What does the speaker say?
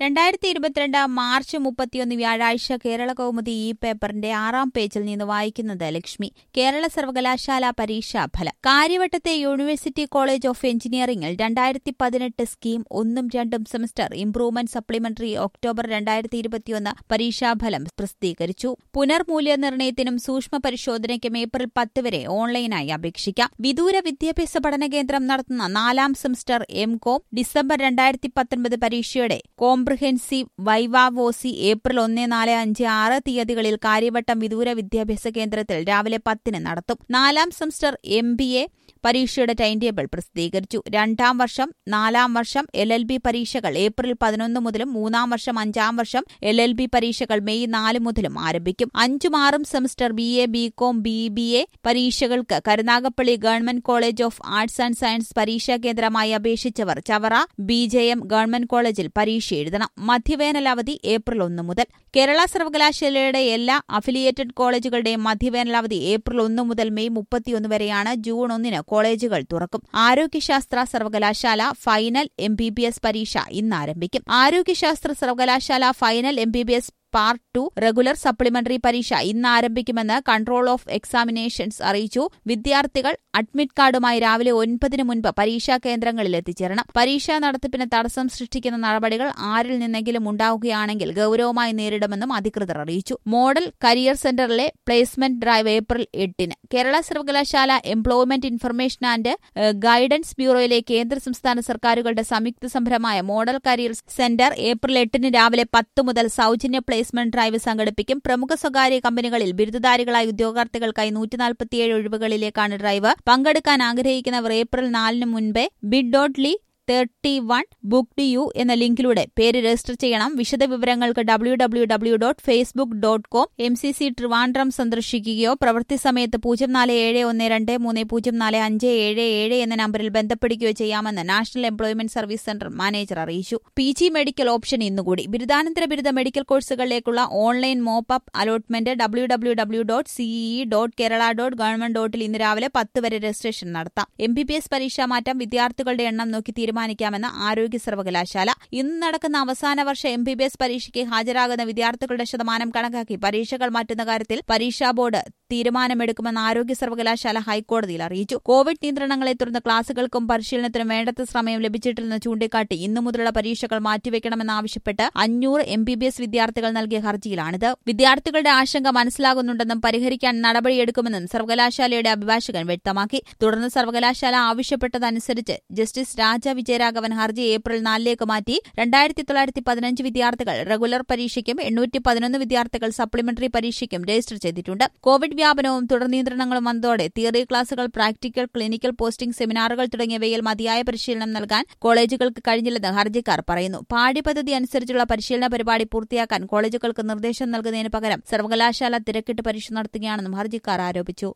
രണ്ടായിരത്തി ഇരുപത്തിരണ്ട് മാർച്ച് മുപ്പത്തിയൊന്ന് വ്യാഴാഴ്ച കേരള കൗമുദി ഈ പേപ്പറിന്റെ ആറാം പേജിൽ നിന്ന് വായിക്കുന്നത് ലക്ഷ്മി കേരള സർവകലാശാല പരീക്ഷാ ഫലം കാര്യവട്ടത്തെ യൂണിവേഴ്സിറ്റി കോളേജ് ഓഫ് എഞ്ചിനീയറിംഗിൽ രണ്ടായിരത്തി പതിനെട്ട് സ്കീം ഒന്നും രണ്ടും സെമസ്റ്റർ ഇംപ്രൂവ്മെന്റ് സപ്ലിമെന്ററി ഒക്ടോബർ രണ്ടായിരത്തി ഇരുപത്തിയൊന്ന് പരീക്ഷാഫലം പ്രസിദ്ധീകരിച്ചു പുനർമൂല്യനിർണ്ണയത്തിനും സൂക്ഷ്മ പരിശോധനയ്ക്കും ഏപ്രിൽ പത്ത് വരെ ഓൺലൈനായി അപേക്ഷിക്കാം വിദൂര വിദ്യാഭ്യാസ പഠന കേന്ദ്രം നടത്തുന്ന നാലാം സെമസ്റ്റർ എം കോം ഡിസംബർ രണ്ടായിരത്തി പത്തൊൻപത് പരീക്ഷയുടെ കോംപ്രിഹെൻസീവ് വൈവാവോസി ഏപ്രിൽ ഒന്ന് നാല് അഞ്ച് ആറ് തീയതികളിൽ കാര്യവട്ടം വിദൂര വിദ്യാഭ്യാസ കേന്ദ്രത്തിൽ രാവിലെ പത്തിന് നടത്തും നാലാം സെമസ്റ്റർ എം ബി എ പരീക്ഷയുടെ ടൈം ടേബിൾ പ്രസിദ്ധീകരിച്ചു രണ്ടാം വർഷം നാലാം വർഷം എൽ എൽ ബി പരീക്ഷകൾ ഏപ്രിൽ പതിനൊന്ന് മുതലും മൂന്നാം വർഷം അഞ്ചാം വർഷം എൽ എൽ ബി പരീക്ഷകൾ മെയ് നാല് മുതലും ആരംഭിക്കും അഞ്ചും ആറും semester B A B com B B A പരീക്ഷകൾക്ക് Karunagappally government college of arts and science പരീക്ഷാ കേന്ദ്രമായി അപേക്ഷിച്ചവർ Chavara B J M government കോളേജിൽ പരീക്ഷ എഴുതണം മധ്യവേനൽ അവധി ഏപ്രിൽ ഒന്ന് മുതൽ കേരള സർവകലാശാലയുടെ എല്ലാ അഫിലിയേറ്റഡ് കോളേജുകളുടെയും മധ്യവേനൽ അവധി ഏപ്രിൽ ഒന്ന് മുതൽ മെയ് മുപ്പത്തിയൊന്ന് വരെയാണ് ജൂൺ ഒന്നിന് കോളേജുകൾ തുറക്കും ആരോഗ്യശാസ്ത്ര സർവകലാശാല final M B B S പരീക്ഷ ഇന്ന് ആരംഭിക്കും ആരോഗ്യശാസ്ത്ര സർവകലാശാല final M B B S part two regular supplementary പരീക്ഷ ഇന്ന് ആരംഭിക്കുമെന്ന് കൺട്രോൾ ഓഫ് എക്സാമിനേഷൻസ് അറിയിച്ചു വിദ്യാർത്ഥികൾ അഡ്മിറ്റ് കാർഡുമായി രാവിലെ ഒൻപതിന് മുൻപ് പരീക്ഷാ കേന്ദ്രങ്ങളിൽ എത്തിച്ചേരണം പരീക്ഷാ നടത്തിപ്പിന് തടസ്സം സൃഷ്ടിക്കുന്ന നടപടികൾ ആരിൽ നിന്നെങ്കിലും ഉണ്ടാവുകയാണെങ്കിൽ ഗൌരവമായി നേരിടുമെന്നും അധികൃതർ അറിയിച്ചു മോഡൽ കരിയർ സെന്ററിലെ പ്ലേസ്മെന്റ് ഡ്രൈവ് ഏപ്രിൽ എട്ടിന് കേരള സർവകലാശാല എംപ്ലോയ്മെന്റ് ഇൻഫർമേഷൻ ആൻഡ് ഗൈഡൻസ് ബ്യൂറോയിലെ കേന്ദ്ര സംസ്ഥാന സർക്കാരുകളുടെ സംയുക്ത സംരംഭമായ മോഡൽ കരിയർ സെന്റർ ഏപ്രിൽ എട്ടിന് രാവിലെ പത്ത് മുതൽ സൌജന്യ പ്ലേസ്മെന്റ് ഡ്രൈവ് സംഘടിപ്പിക്കും പ്രമുഖ സ്വകാര്യ കമ്പനികളിൽ ബിരുദധാരികളായ ഉദ്യോഗാർത്ഥികൾക്കായി നൂറ്റിനാൽപ്പത്തിയേഴ് ഒഴിവുകളിലേക്കാണ് ഡ്രൈവ് പങ്കെടുക്കാൻ ആഗ്രഹിക്കുന്നവർ ഏപ്രിൽ നാലിന് മുൻപേ bit dot ly thirty one book u എന്ന ലിങ്കിലൂടെ പേര് രജിസ്റ്റർ ചെയ്യണം വിശദവിവരങ്ങൾക്ക് W W W dot facebook dot com M C C Trivandrum സന്ദർശിക്കുകയോ പ്രവൃത്തി സമയത്ത് പൂജ്യം നാല് ഏഴ് ഒന്ന് രണ്ട് മൂന്ന് പൂജ്യം നാല് അഞ്ച് ഏഴ് ഏഴ് എന്ന നമ്പറിൽ ബന്ധപ്പെടുകയോ ചെയ്യാമെന്ന് national employment service centre manager അറിയിച്ചു പി ജി മെഡിക്കൽ ഓപ്ഷൻ ഇന്നുകൂടി ബിരുദാനന്തര ബിരുദ മെഡിക്കൽ കോഴ്സുകളിലേക്കുള്ള online mop up allotment W W W dot CEE dot Kerala dot government ഡോട്ടിൽ ഇന്ന് രാവിലെ പത്ത് വരെ രജിസ്ട്രേഷൻ നടത്താം എം ബി ബി എസ് പരീക്ഷാ മാറ്റം വിദ്യാർത്ഥികളുടെ എണ്ണം നോക്കി തീരുമാനിക്കാമെന്ന് ആരോഗ്യ സർവകലാശാല ഇന്ന് നടക്കുന്ന അവസാന വർഷ എം ബി ബി എസ് പരീക്ഷയ്ക്ക് ഹാജരാകുന്ന വിദ്യാർത്ഥികളുടെ ശതമാനം കണക്കാക്കി പരീക്ഷകൾ മാറ്റുന്ന കാര്യത്തിൽ പരീക്ഷാ ബോർഡ് തീരുമാനമെടുക്കുമെന്ന് ആരോഗ്യ സർവകലാശാല ഹൈക്കോടതിയിൽ അറിയിച്ചു കോവിഡ് നിയന്ത്രണങ്ങളെ തുടർന്ന് ക്ലാസുകൾക്കും പരിശീലനത്തിനും വേണ്ടത്ര സമയം ലഭിച്ചിട്ടില്ലെന്ന് ചൂണ്ടിക്കാട്ടി ഇന്നു മുതലുള്ള പരീക്ഷകൾ മാറ്റിവെക്കണമെന്നാവശ്യപ്പെട്ട് അഞ്ഞൂറ് എം ബി ബി എസ് വിദ്യാർത്ഥികൾ നൽകിയ ഹർജിയിലാണിത് വിദ്യാർത്ഥികളുടെ ആശങ്ക മനസ്സിലാകുന്നുണ്ടെന്നും പരിഹരിക്കാൻ നടപടിയെടുക്കുമെന്നും സർവകലാശാലയുടെ അഭിഭാഷകൻ വ്യക്തമാക്കി തുടർന്ന് സർവകലാശാല ആവശ്യപ്പെട്ടതനുസരിച്ച് ജസ്റ്റിസ് രാജ വിജയരാഘവൻ ഹർജി ഏപ്രിൽ നാലിലേക്ക് മാറ്റി രണ്ടായിരത്തി തൊള്ളായിരത്തി പതിനഞ്ച് വിദ്യാർത്ഥികൾ റെഗുലർ പരീക്ഷയ്ക്കും എണ്ണൂറ്റി പതിനൊന്ന് വിദ്യാർത്ഥികൾ സപ്ലിമെന്ററി പരീക്ഷയ്ക്കും രജിസ്റ്റർ ചെയ്തിട്ടുണ്ട് കോവിഡ് വ്യാപനവും തുടർ നിയന്ത്രണങ്ങളും വന്നതോടെ തിയറി ക്ലാസുകൾ പ്രാക്ടിക്കൽ ക്ലിനിക്കൽ പോസ്റ്റിംഗ് സെമിനാറുകൾ തുടങ്ങിയവയിൽ മതിയായ പരിശീലനം നൽകാൻ കോളേജുകൾക്ക് കഴിഞ്ഞില്ലെന്ന് ഹർജിക്കാർ പറയുന്നു പാഠ്യപദ്ധതി അനുസരിച്ചുള്ള പരിശീലന പരിപാടി പൂർത്തിയാക്കാൻ കോളേജുകൾക്ക് നിർദ്ദേശം നൽകുന്നതിന് പകരം സർവകലാശാല തിരക്കിട്ട് പരീക്ഷ നടത്തുകയാണെന്നും ഹർജിക്കാർ ആരോപിച്ചു